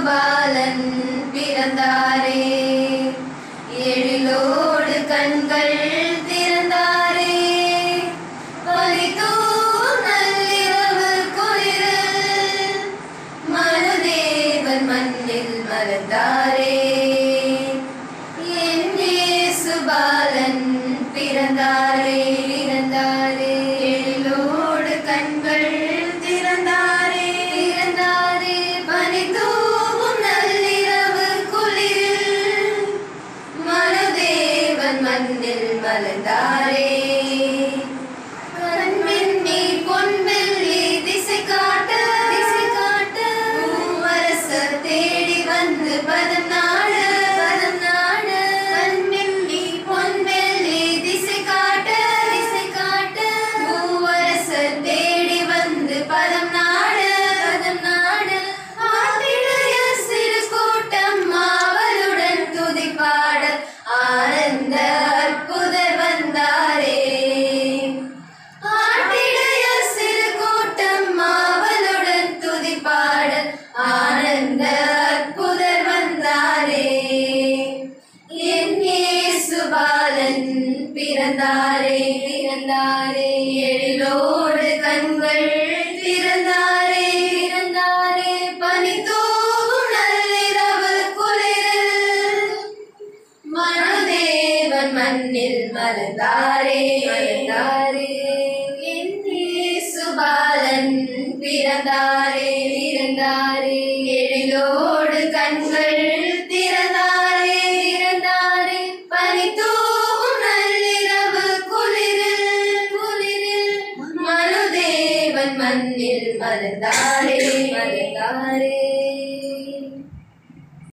பாலன் பிறந்தாரே எழிலோடு கண்கள் திறந்தாரே பனிதூவும் நள்ளிரவு குளிரில் மனுதேவன் மண்ணில் மலர்ந்தாரே என் இயேசு பாலன் பிறந்தாரே பிறந்தாரே எழிலோடு கண்கள் திறந்தாரே திறந்தாரே பனி தூவும் நள்ளிரவு குளிரில் மனுதேவன் மண்ணில் மலர்ந்தாரே கண்மின்னி பொன்வெள்ளி திசை காட்ட திசை காட்ட பூவரசர் தேடி வந்து பதம் நாட பதம் நாட கண்மின்னி பொன்வெள்ளி திசை காட்ட திசை காட்ட பூவரசர் தேடி வந்து பதம் நாட பதம் நாட ஆட்டிடைய சிறு கூட்டம் மாவலுடன் துதிப்பாட ஆனந்த அற்புதர் வந்தாரே ஆட்டிடைய சிறு கூட்டம் மாவலுடன் துதிப்பாட ஆனந்த அற்புதர் வந்தாரே என் இயேசு பாலன் பிறந்தாரே பிறந்தாரே எழிலோடு கண்கள் திறந்தாரே திறந்தாரே பனி தூவும் நள்ளிரவு குளிரில் மனுதேவன் மண்ணில் மலர்ந்தாரே மலர்ந்தாரே என் இயேசு பாலன் பிறந்தாரே பிறந்தாரே எழிலோடு கண்கள் திறந்தாரே திறந்தாரே பனி தூவும் நள்ளிரவு குளிரில் குளிரில் மனுதேவன் மண்ணில் மலர்ந்தாரே மலர்ந்தாரே